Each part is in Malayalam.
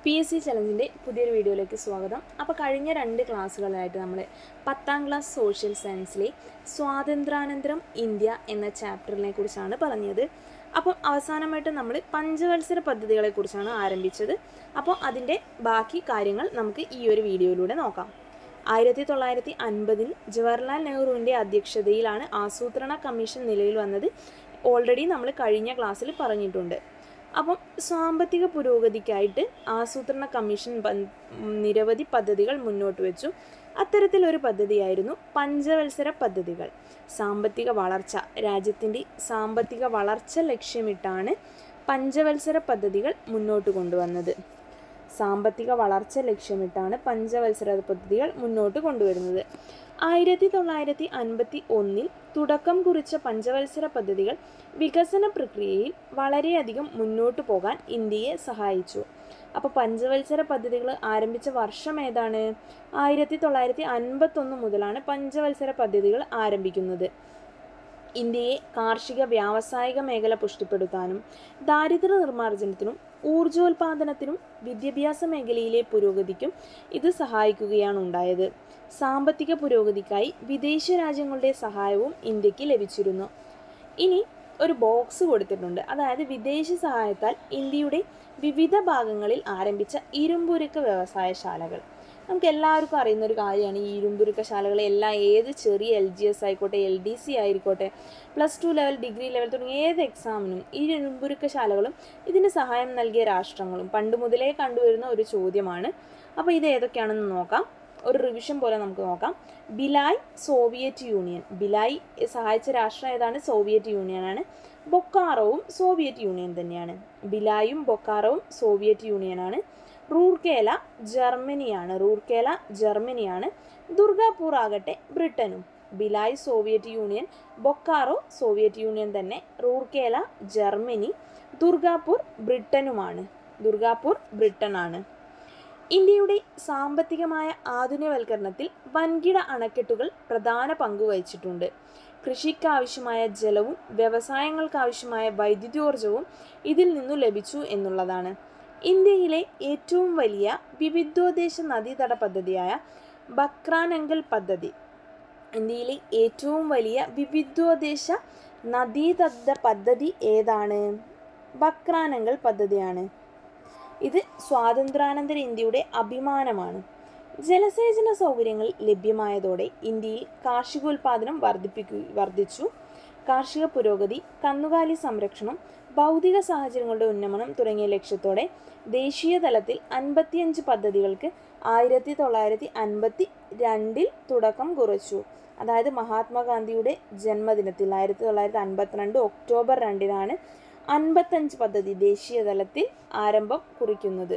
പി എസ് സി ചലഞ്ചിൻ്റെ പുതിയൊരു വീഡിയോയിലേക്ക് സ്വാഗതം അപ്പോൾ കഴിഞ്ഞ രണ്ട് ക്ലാസ്സുകളായിട്ട് നമ്മൾ പത്താം ക്ലാസ് സോഷ്യൽ സയൻസിലെ സ്വാതന്ത്ര്യാനന്തരം ഇന്ത്യ എന്ന ചാപ്റ്ററിനെ കുറിച്ചാണ് പറഞ്ഞത് അപ്പം അവസാനമായിട്ട് നമ്മൾ പഞ്ചവത്സര പദ്ധതികളെക്കുറിച്ചാണ് ആരംഭിച്ചത് അപ്പോൾ അതിൻ്റെ ബാക്കി കാര്യങ്ങൾ നമുക്ക് ഈ ഒരു വീഡിയോയിലൂടെ നോക്കാം ആയിരത്തി തൊള്ളായിരത്തി അൻപതിൽ ജവഹർലാൽ നെഹ്റുവിൻ്റെ അധ്യക്ഷതയിലാണ് ആസൂത്രണ കമ്മീഷൻ നിലവിൽ വന്നത് ഓൾറെഡി നമ്മൾ കഴിഞ്ഞ ക്ലാസ്സിൽ പറഞ്ഞിട്ടുണ്ട് അപ്പം സാമ്പത്തിക പുരോഗതിക്കായിട്ട് ആസൂത്രണ കമ്മീഷൻ പൻ- നിരവധി പദ്ധതികൾ മുന്നോട്ട് വെച്ചു അത്തരത്തിലൊരു പദ്ധതിയായിരുന്നു പഞ്ചവത്സര പദ്ധതികൾ സാമ്പത്തിക വളർച്ച രാജ്യത്തിൻ്റെ സാമ്പത്തിക വളർച്ച ലക്ഷ്യമിട്ടാണ് പഞ്ചവത്സര പദ്ധതികൾ മുന്നോട്ട് കൊണ്ടുവന്നത് സാമ്പത്തിക വളർച്ച ലക്ഷ്യമിട്ടാണ് പഞ്ചവത്സര പദ്ധതികൾ മുന്നോട്ട് കൊണ്ടുവരുന്നത് ആയിരത്തി തൊള്ളായിരത്തി അൻപത്തി ഒന്നിൽ തുടക്കം കുറിച്ച പഞ്ചവത്സര പദ്ധതികൾ വികസന പ്രക്രിയയിൽ വളരെയധികം മുന്നോട്ട് പോകാൻ ഇന്ത്യയെ സഹായിച്ചു അപ്പോൾ പഞ്ചവത്സര പദ്ധതികൾ ആരംഭിച്ച വർഷം ഏതാണ് ആയിരത്തി തൊള്ളായിരത്തി അൻപത്തൊന്ന് മുതലാണ് പഞ്ചവത്സര പദ്ധതികൾ ആരംഭിക്കുന്നത് ഇന്ത്യയെ കാർഷിക വ്യാവസായിക മേഖല പുഷ്ടിപ്പെടുത്താനും ദാരിദ്ര്യ നിർമ്മാർജ്ജനത്തിനും ഊർജോൽപാദനത്തിനും വിദ്യാഭ്യാസ മേഖലയിലെ പുരോഗതിക്കും ഇത് സഹായിക്കുകയാണ് ഉണ്ടായത് സാമ്പത്തിക പുരോഗതിക്കായി വിദേശ രാജ്യങ്ങളുടെ സഹായവും ഇന്ത്യക്ക് ലഭിച്ചിരുന്നു ഇനി ഒരു ബോക്സ് കൊടുത്തിട്ടുണ്ട് അതായത് വിദേശ സഹായത്താൽ ഇന്ത്യയുടെ വിവിധ ഭാഗങ്ങളിൽ ആരംഭിച്ച ഇരുമ്പുരുക്ക് വ്യവസായശാലകൾ നമുക്ക് എല്ലാവർക്കും അറിയുന്ന ഒരു കാര്യമാണ് ഈ ഇരുമ്പുരുക്കശാലകൾ എല്ലാം ഏത് ചെറിയ എൽ ജി എസ് ആയിക്കോട്ടെ എൽ ഡി സി ആയിക്കോട്ടെ plus two level degree level തുടങ്ങിയ ഏത് എക്സാമിനും ഈ ഇരുമ്പുരുക്കശാലകളും ഇതിന് സഹായം നൽകിയ രാഷ്ട്രങ്ങളും പണ്ട് മുതലേ കണ്ടുവരുന്ന ഒരു ചോദ്യമാണ് അപ്പോൾ ഇത് ഏതൊക്കെയാണെന്ന് നോക്കാം ഒരു റിവിഷൻ പോലെ നമുക്ക് നോക്കാം ബിലായ് സോവിയറ്റ് യൂണിയൻ ബിലായ് സഹായിച്ച രാഷ്ട്രം ഏതാണ് സോവിയറ്റ് യൂണിയനാണ് ബൊക്കാറോവും സോവിയറ്റ് യൂണിയൻ തന്നെയാണ് ബിലായും ബൊക്കാറോവും സോവിയറ്റ് യൂണിയനാണ് റൂർക്കേല ജർമ്മനിയാണ് റൂർക്കേല ജർമ്മനിയാണ് ദുർഗാപൂർ ആകട്ടെ ബ്രിട്ടനും Bhilai Soviet Union Bokaro Soviet Union തന്നെ റൂർക്കേല ജർമ്മനി ദുർഗാപൂർ ബ്രിട്ടനുമാണ് ദുർഗാപൂർ ബ്രിട്ടനാണ് ഇന്ത്യയുടെ സാമ്പത്തികമായ ആധുനികവൽക്കരണത്തിൽ വൻകിട അണക്കെട്ടുകൾ പ്രധാന പങ്ക് വഹിച്ചിട്ടുണ്ട് കൃഷിക്കാവശ്യമായ ജലവും വ്യവസായങ്ങൾക്കാവശ്യമായ വൈദ്യുതോർജവും ഇതിൽ നിന്നു ലഭിച്ചു എന്നുള്ളതാണ് ഇന്ത്യയിലെ ഏറ്റവും വലിയ വിവിധോദ്ദേശ നദീതട പദ്ധതിയായ ബക്രാനങ്കൽ പദ്ധതി ഇന്ത്യയിലെ ഏറ്റവും വലിയ വിവിധോദ്ദേശ നദീതട പദ്ധതി ഏതാണ് ബക്രാനങ്കൽ പദ്ധതിയാണ് ഇത് സ്വാതന്ത്ര്യാനന്തര ഇന്ത്യയുടെ അഭിമാനമാണ് ജലസേചന സൗകര്യങ്ങൾ ലഭ്യമായതോടെ ഇന്ത്യയിൽ കാർഷികോൽപാദനം വർദ്ധിപ്പിക്കു വർദ്ധിച്ചു കാർഷിക പുരോഗതി കന്നുകാലി സംരക്ഷണം ഭൗതിക സാഹചര്യങ്ങളുടെ ഉന്നമനം തുടങ്ങിയ ലക്ഷ്യത്തോടെ ദേശീയ തലത്തിൽ അൻപത്തിയഞ്ച് പദ്ധതികൾക്ക് ആയിരത്തി തൊള്ളായിരത്തി അൻപത്തി രണ്ടിൽ തുടക്കം കുറിച്ചു അതായത് മഹാത്മാഗാന്ധിയുടെ ജന്മദിനത്തിൽ ആയിരത്തി തൊള്ളായിരത്തി അൻപത്തിരണ്ട് ഒക്ടോബർ രണ്ടിനാണ് അൻപത്തഞ്ച് പദ്ധതി ദേശീയ തലത്തിൽ ആരംഭം കുറിക്കുന്നത്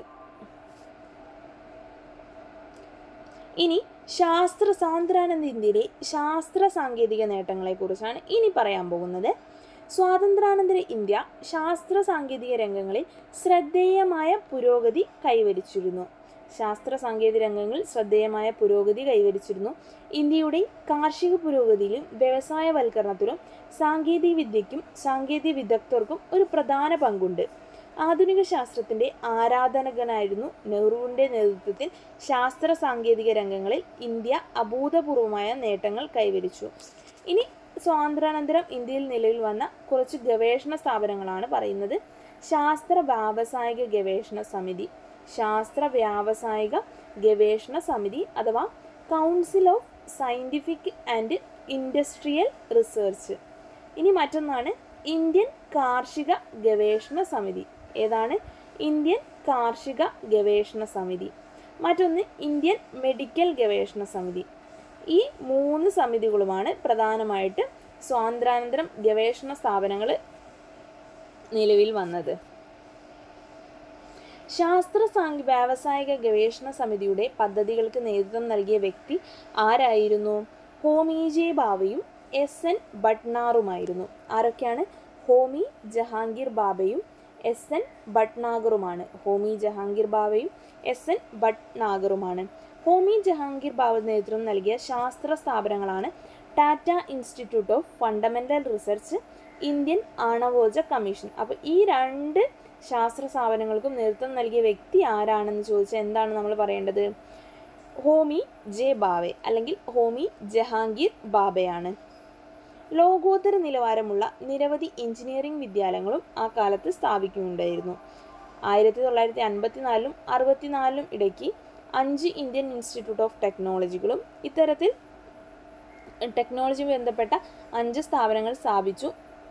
ഇനി ശാസ്ത്ര സാന്ദ്രാനന്ദ ഇന്ത്യയിലെ ശാസ്ത്ര സാങ്കേതിക നേട്ടങ്ങളെക്കുറിച്ചാണ് ഇനി പറയാൻ പോകുന്നത് സ്വാതന്ത്ര്യാനന്തര ഇന്ത്യ ശാസ്ത്ര സാങ്കേതിക രംഗങ്ങളിൽ ശ്രദ്ധേയമായ പുരോഗതി കൈവരിച്ചിരുന്നു ശാസ്ത്ര സാങ്കേതിക രംഗങ്ങളിൽ ശ്രദ്ധേയമായ പുരോഗതി കൈവരിച്ചിരുന്നു ഇന്ത്യയുടെ കാർഷിക പുരോഗതിയിലും വ്യവസായവൽക്കരണത്തിലും സാങ്കേതിക വിദ്യയ്ക്കും സാങ്കേതിക വിദഗ്ധർക്കും ഒരു പ്രധാന പങ്കുണ്ട് ആധുനിക ശാസ്ത്രത്തിൻ്റെ ആരാധകനായിരുന്നു നെഹ്റുവിൻ്റെ നേതൃത്വത്തിൽ ശാസ്ത്ര സാങ്കേതിക രംഗങ്ങളിൽ ഇന്ത്യ അഭൂതപൂർവമായ നേട്ടങ്ങൾ കൈവരിച്ചു ഇനി സ്വാതന്ത്ര്യാനന്തരം ഇന്ത്യയിൽ നിലവിൽ വന്ന കുറച്ച് ഗവേഷണ സ്ഥാപനങ്ങളാണ് പറയുന്നത് ശാസ്ത്ര വ്യാവസായിക ഗവേഷണ സമിതി ശാസ്ത്ര വ്യാവസായിക ഗവേഷണ സമിതി അഥവാ council of scientific and industrial research ഇനി മറ്റൊന്നാണ് ഇന്ത്യൻ കാർഷിക ഗവേഷണ സമിതി ഏതാണ് ഇന്ത്യൻ കാർഷിക ഗവേഷണ സമിതി മറ്റൊന്ന് ഇന്ത്യൻ മെഡിക്കൽ ഗവേഷണ സമിതി ഈ മൂന്ന് സമിതികളുമാണ് പ്രധാനമായിട്ട് സ്വാതന്ത്ര്യാനന്തരം ഗവേഷണ സ്ഥാപനങ്ങൾ നിലവിൽ വന്നത് ശാസ്ത്ര സാങ്കേ വ്യാവസായിക ഗവേഷണ സമിതിയുടെ പദ്ധതികൾക്ക് നേതൃത്വം നൽകിയ വ്യക്തി ആരായിരുന്നു ഹോമി ജെ ബാബയും എസ് എൻ ഭട്നാറുമായിരുന്നു ആരൊക്കെയാണ് ഹോമി ജഹാംഗീർ ബാബയും എസ് എൻ ഭട്നാഗറുമാണ് ഹോമി ജഹാംഗീർ ബാബയും എസ് എൻ ഭട്നാഗറുമാണ് ഹോമി ജഹാംഗീർ ബാബ നേതൃത്വം നൽകിയ ശാസ്ത്ര സ്ഥാപനങ്ങളാണ് Tata institute of fundamental research Indian ആണവോർജ കമ്മീഷൻ അപ്പോൾ ഈ രണ്ട് ശാസ്ത്ര സ്ഥാപനങ്ങൾക്കും നേതൃത്വം നൽകിയ വ്യക്തി ആരാണെന്ന് ചോദിച്ചാൽ എന്താണ് നമ്മൾ പറയേണ്ടത് ഹോമി ജെ ബാവെ അല്ലെങ്കിൽ ഹോമി ജഹാംഗീർ ബാബയാണ് ലോകോത്തര നിലവാരമുള്ള നിരവധി എഞ്ചിനീയറിംഗ് വിദ്യാലയങ്ങളും ആ കാലത്ത് സ്ഥാപിക്കുകയുണ്ടായിരുന്നു ആയിരത്തി തൊള്ളായിരത്തി അൻപത്തിനാലിലും അറുപത്തിനാലിലും ഇടയ്ക്ക് അഞ്ച് ഇന്ത്യൻ ഇൻസ്റ്റിറ്റ്യൂട്ട് ഓഫ് ടെക്നോളജികളും ഇത്തരത്തിൽ ടെക്നോളജി ബന്ധപ്പെട്ട അഞ്ച് സ്ഥാപനങ്ങൾ സ്ഥാപിച്ചു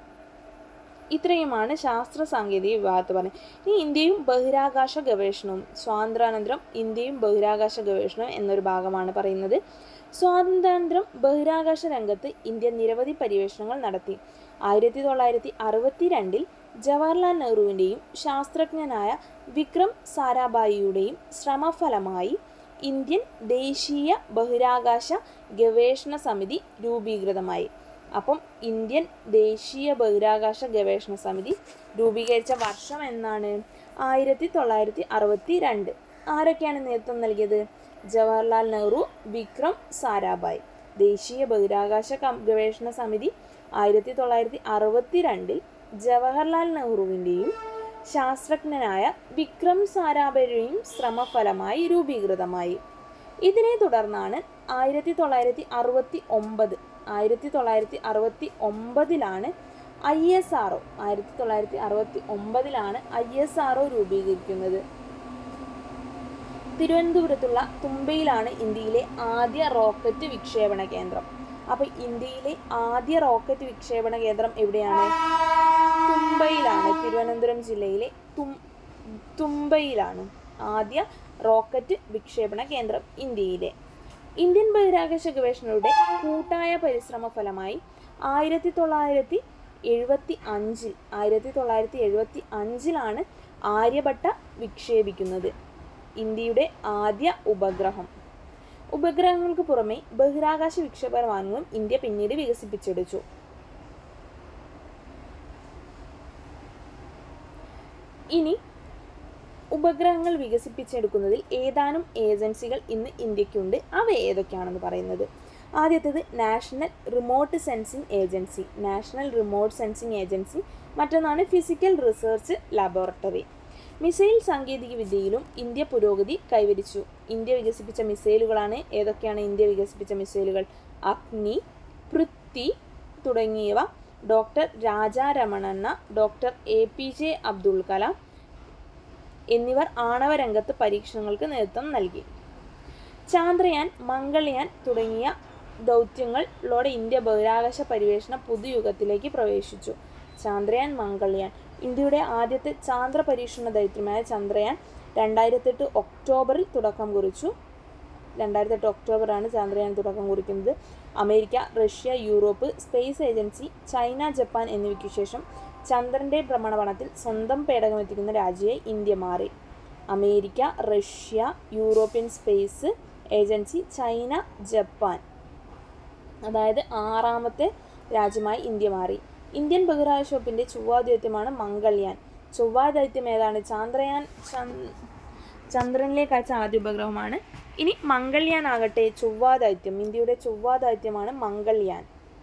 ഇത്രയുമാണ് ശാസ്ത്ര സാങ്കേതിക വിഭാഗത്ത് പറഞ്ഞത് ഇനി ഇന്ത്യയും ബഹിരാകാശ ഗവേഷണവും സ്വാതന്ത്ര്യാനന്തരം ഇന്ത്യയും ബഹിരാകാശ ഗവേഷണവും എന്നൊരു ഭാഗമാണ് പറയുന്നത് സ്വാതന്ത്ര്യാനന്തരം ബഹിരാകാശ രംഗത്ത് ഇന്ത്യ നിരവധി പര്യവേഷണങ്ങൾ നടത്തി ആയിരത്തി തൊള്ളായിരത്തി അറുപത്തി രണ്ടിൽ ജവഹർലാൽ നെഹ്റുവിൻ്റെയും ശാസ്ത്രജ്ഞനായ വിക്രം സാരാഭായിയുടെയും ശ്രമഫലമായി ഇന്ത്യൻ ദേശീയ ബഹിരാകാശ ഗവേഷണ സമിതി രൂപീകൃതമായി അപ്പം ഇന്ത്യൻ ദേശീയ ബഹിരാകാശ ഗവേഷണ സമിതി രൂപീകരിച്ച വർഷം എന്നാണ് ആയിരത്തി തൊള്ളായിരത്തി അറുപത്തി രണ്ട് ആരൊക്കെയാണ് നേതൃത്വം നൽകിയത് ജവഹർലാൽ നെഹ്റു വിക്രം സാരാഭായ് ദേശീയ ബഹിരാകാശ കം- ഗവേഷണ സമിതി ആയിരത്തി തൊള്ളായിരത്തി അറുപത്തി രണ്ടിൽ ജവഹർലാൽ നെഹ്റുവിൻ്റെയും ശാസ്ത്രജ്ഞനായ വിക്രം സാരാഭായുടെയും ശ്രമഫലമായി രൂപീകൃതമായി ഇതിനെ തുടർന്നാണ് ആയിരത്തി തൊള്ളായിരത്തി അറുപത്തി ഒമ്പത് ആയിരത്തി തൊള്ളായിരത്തി അറുപത്തി ഒമ്പതിലാണ് ഐ എസ് ആർ ഒ ആയിരത്തി തൊള്ളായിരത്തി അറുപത്തി ഒമ്പതിലാണ് ഐ എസ് ആർ ഒ രൂപീകരിക്കുന്നത് തിരുവനന്തപുരത്തുള്ള തുമ്പയിലാണ് ഇന്ത്യയിലെ ആദ്യ റോക്കറ്റ് വിക്ഷേപണ കേന്ദ്രം അപ്പോൾ ഇന്ത്യയിലെ ആദ്യ റോക്കറ്റ് വിക്ഷേപണ കേന്ദ്രം എവിടെയാണ് തുമ്പയിലാണ് തിരുവനന്തപുരം ജില്ലയിലെ തും തുമ്പയിലാണ് ആദ്യ റോക്കറ്റ് വിക്ഷേപണ കേന്ദ്രം ഇന്ത്യയിലെ ഇന്ത്യൻ ബഹിരാകാശ ഗവേഷണരുടെ കൂട്ടായ പരിശ്രമ ഫലമായി ആയിരത്തി തൊള്ളായിരത്തി എഴുപത്തി അഞ്ചിൽ ആയിരത്തി തൊള്ളായിരത്തി എഴുപത്തി അഞ്ചിലാണ് ആര്യഭട്ട വിക്ഷേപിക്കുന്നത് ഇന്ത്യയുടെ ആദ്യ ഉപഗ്രഹം ഉപഗ്രഹങ്ങൾക്ക് പുറമെ ബഹിരാകാശ വിക്ഷേപണങ്ങളും ഇന്ത്യ പിന്നീട് വികസിപ്പിച്ചെടുത്തു ഇനി ഉപഗ്രഹങ്ങൾ വികസിപ്പിച്ചെടുക്കുന്നതിൽ ഏതാനും ഏജൻസികൾ ഇന്ന് ഇന്ത്യക്കുണ്ട് അവ ഏതൊക്കെയാണെന്ന് പറയുന്നത് ആദ്യത്തേത് national remote sensing agency national remote sensing agency മറ്റൊന്നാണ് ഫിസിക്കൽ റിസർച്ച് ലബോറട്ടറി മിസൈൽ സാങ്കേതിക വിദ്യയിലും ഇന്ത്യ പുരോഗതി കൈവരിച്ചു ഇന്ത്യ വികസിപ്പിച്ച മിസൈലുകളാണ് ഏതൊക്കെയാണ് ഇന്ത്യ വികസിപ്പിച്ച മിസൈലുകൾ അഗ്നി പൃഥ്വി തുടങ്ങിയവ doctor Raja Ramanna doctor A P J Abdul Kalam എന്നിവർ ആണവ രംഗത്ത് പരീക്ഷണങ്ങൾക്ക് നേതൃത്വം നൽകി ചാന്ദ്രയാൻ മംഗൾയാൻ തുടങ്ങിയ ദൗത്യങ്ങളിലൂടെ ഇന്ത്യ ബഹിരാകാശ പര്യവേഷണ പുതുയുഗത്തിലേക്ക് പ്രവേശിച്ചു ചാന്ദ്രയാൻ മംഗൾയാൻ ഇന്ത്യയുടെ ആദ്യത്തെ ചാന്ദ്ര പരീക്ഷണ ദൗത്യമായ ചന്ദ്രയാൻ രണ്ടായിരത്തെട്ട് ഒക്ടോബറിൽ തുടക്കം കുറിച്ചു രണ്ടായിരത്തെട്ട് ഒക്ടോബറാണ് ചന്ദ്രയാൻ തുടക്കം കുറിക്കുന്നത് America Russia Europe space agency China Japan എന്നിവയ്ക്കു ശേഷം ചന്ദ്രൻ്റെ ഭ്രമണപണത്തിൽ സ്വന്തം പേടകമെത്തിക്കുന്ന രാജ്യമായി ഇന്ത്യ മാറി America Russia European space agency China Japan അതായത് ആറാമത്തെ രാജ്യമായി ഇന്ത്യ മാറി ഇന്ത്യൻ ബഹിരാകാശ വകുപ്പിൻ്റെ ചൊവ്വാ ദൗത്യമാണ് മംഗൾയാൻ ചൊവ്വാ ദൗത്യം ഏതാണ് ചന്ദ്രയാൻ ചന്ദ് ചന്ദ്രനിലേക്ക് അയച്ച ആദ്യ ഉപഗ്രഹമാണ് ഇനി മംഗൾയാൻ ആകട്ടെ ചൊവ്വാ ദൗത്യം ഇന്ത്യയുടെ ചൊവ്വാ ദൗത്യമാണ് മംഗൾയാൻ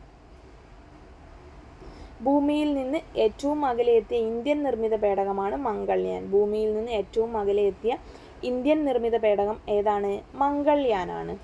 ഭൂമിയിൽ നിന്ന് ഏറ്റവും അകലെ എത്തിയ ഇന്ത്യൻ നിർമ്മിത പേടകമാണ് മംഗൾയാൻ ഭൂമിയിൽ നിന്ന് ഏറ്റവും അകലെ എത്തിയ ഇന്ത്യൻ നിർമ്മിത പേടകം ഏതാണ് മംഗൾയാനാണ്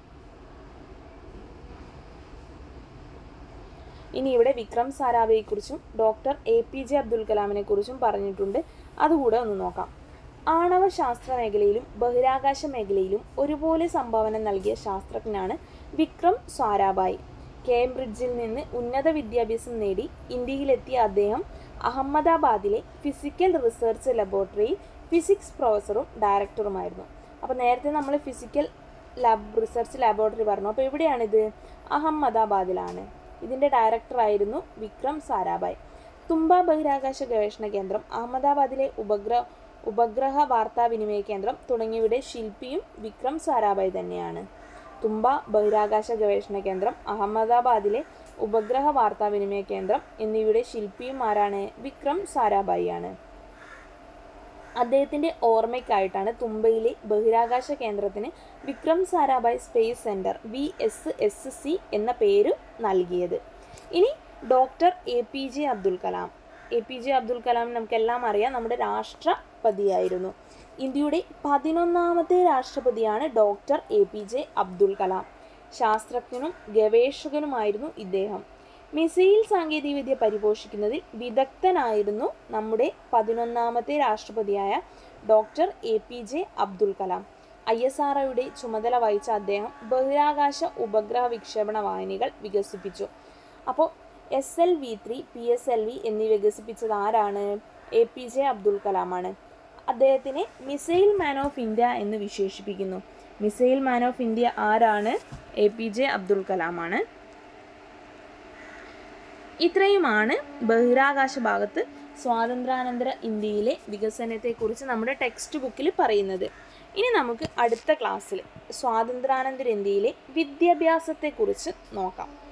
ഇനി ഇവിടെ വിക്രം സാരാഭായെക്കുറിച്ചും doctor A P J Abdul കലാമിനെ കുറിച്ചും പറഞ്ഞിട്ടുണ്ട് അതുകൂടെ ഒന്ന് നോക്കാം ആണവ ശാസ്ത്ര മേഖലയിലും ബഹിരാകാശ മേഖലയിലും ഒരുപോലെ സംഭാവന നൽകിയ ശാസ്ത്രജ്ഞനാണ് വിക്രം സാരാഭായ് കേംബ്രിഡ്ജിൽ നിന്ന് ഉന്നത വിദ്യാഭ്യാസം നേടി ഇന്ത്യയിലെത്തിയ അദ്ദേഹം അഹമ്മദാബാദിലെ ഫിസിക്കൽ റിസർച്ച് ലബോറട്ടറിയിൽ ഫിസിക്സ് പ്രൊഫസറും ഡയറക്ടറുമായിരുന്നു അപ്പോൾ നേരത്തെ നമ്മൾ ഫിസിക്കൽ ലാബ് റിസർച്ച് ലാബോറട്ടറി പറഞ്ഞു അപ്പോൾ എവിടെയാണിത് അഹമ്മദാബാദിലാണ് ഇതിൻ്റെ ഡയറക്ടറായിരുന്നു വിക്രം സാരാഭായ് തുമ്പ ബഹിരാകാശ ഗവേഷണ കേന്ദ്രം അഹമ്മദാബാദിലെ ഉപഗ്രഹ ഉപഗ്രഹ വാർത്താവിനിമയ കേന്ദ്രം തുടങ്ങിയവയുടെ ശില്പിയും വിക്രം സാരാഭായ് തന്നെയാണ് തുമ്പ ബഹിരാകാശ ഗവേഷണ കേന്ദ്രം അഹമ്മദാബാദിലെ ഉപഗ്രഹ വാർത്താവിനിമയ കേന്ദ്രം എന്നിവയുടെ ശില്പിയും ആരാണ് വിക്രം സാരാഭായി ആണ് അദ്ദേഹത്തിൻ്റെ ഓർമ്മയ്ക്കായിട്ടാണ് തുമ്പയിലെ ബഹിരാകാശ കേന്ദ്രത്തിന് Vikram Sarabhai space centre V S S C എന്ന പേര് നൽകിയത് ഇനി doctor A P J Abdul Kalam A P J Abdul Kalam നമുക്കെല്ലാം അറിയാം നമ്മുടെ രാഷ്ട്രപതിയായിരുന്നു ഇന്ത്യയുടെ പതിനൊന്നാമത്തെ രാഷ്ട്രപതിയാണ് doctor A P J Abdul Kalam ശാസ്ത്രജ്ഞനും ഗവേഷകനുമായിരുന്നു ഇദ്ദേഹം മിസൈൽ സാങ്കേതികവിദ്യ പരിപോഷിക്കുന്നതിൽ വിദഗ്ധനായിരുന്നു നമ്മുടെ പതിനൊന്നാമത്തെ രാഷ്ട്രപതിയായ doctor A P J Abdul Kalam I S R ഒയുടെ ചുമതല വഹിച്ച അദ്ദേഹം ബഹിരാകാശ ഉപഗ്രഹ വിക്ഷേപണ വാഹിനികൾ വികസിപ്പിച്ചു അപ്പോൾ S L V three P S L V എന്നിവ വികസിപ്പിച്ചത് ആരാണ് എ പി ജെ അബ്ദുൽ കലാമാണ് അദ്ദേഹത്തിനെ മിസൈൽ മാൻ ഓഫ് ഇന്ത്യ എന്ന് വിശേഷിപ്പിക്കുന്നു മിസൈൽ മാൻ ഓഫ് ഇന്ത്യ ആരാണ് എ പി ജെ അബ്ദുൽ കലാമാണ് ഇത്രയുമാണ് ബഹിരാകാശ ഭാഗത്ത് സ്വാതന്ത്ര്യാനന്തര ഇന്ത്യയിലെ വികസനത്തെക്കുറിച്ച് നമ്മുടെ ടെക്സ്റ്റ് ബുക്കിൽ പറയുന്നത് ഇനി നമുക്ക് അടുത്ത ക്ലാസ്സിൽ സ്വാതന്ത്ര്യാനന്തര ഇന്ത്യയിലെ വിദ്യാഭ്യാസത്തെക്കുറിച്ച് നോക്കാം